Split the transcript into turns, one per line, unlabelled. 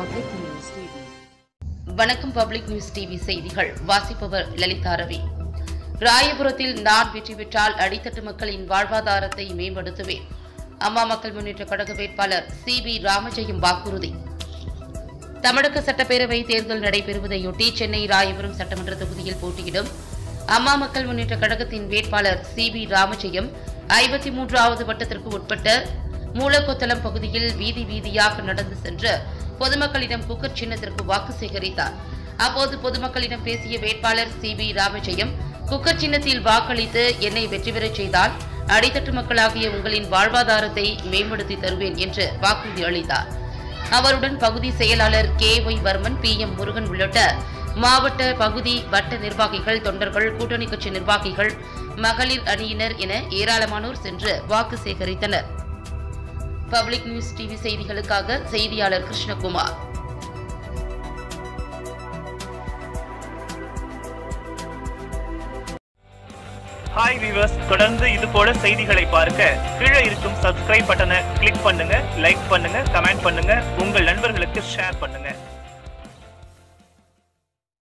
Public News TV.
வணக்கம் public news TV செய்திகள் வாசிப்பவர் லலிதா ரவி ராயபுரத்தில் நான் வெற்றி பெற்றால் அடித்தட்டு மக்களின் வாழ்வாதாரத்தை மேம்படுத்துவேன் அம்மா மக்கள் முன்னேற்ற கழக வேட்பாளர் சி பி ராமஜெயம் வாக்குறுதி தமிழக சட்டப்பேரவை தேர்தல் நடைபெறுவதையொட்டி சென்னை ராயபுரம் சட்டமன்ற தொகுதியில் போட்டியிடும் அம்மா மக்கள் முன்னேற்ற கழகத்தின் வேட்பாளர் சி பி ராமஜெயம் ஐம்பத்தி மூன்றாவது வட்டத்திற்கு உட்பட்ட மூலக்கொத்தளம் பகுதியில் வீதி வீதியாக நடந்து சென்று பொதுமக்களிடம் குக்கர் சின்னத்திற்கு வாக்கு சேகரித்தார் அப்போது பொதுமக்களிடம் பேசிய வேட்பாளர் சி பி ராமஜெயம் குக்கர் சின்னத்தில் வாக்களித்து என்னை வெற்றி பெறச் செய்தால் அடித்தட்டு மக்களாகிய உங்களின் வாழ்வாதாரத்தை மேம்படுத்தி தருவேன் என்று வாக்குறுதி அளித்தார் அவருடன் பகுதி செயலாளர் K Y Varman P M Murugan உள்ளிட்ட மாவட்ட பகுதி வட்ட நிர்வாகிகள் தொண்டர்கள் கூட்டணி கட்சி நிர்வாகிகள் மகளிர் அணியினர் என ஏராளமானோர் சென்று வாக்கு சேகரித்தனர் பப்ளிக் நியூஸ் டிவி செய்திகளுக்காக செய்தியாளர் கிருஷ்ணகுமார்
ஹாய் வீவர்ஸ் தொடர்ந்து இது போல செய்திகளை பார்க்க கீழே இருக்கும் சப்ஸ்கிரைப் பட்டனை கிளிக் பண்ணுங்க லைக் பண்ணுங்க கமெண்ட் பண்ணுங்க உங்கள் நண்பர்களுக்கு ஷேர் பண்ணுங்க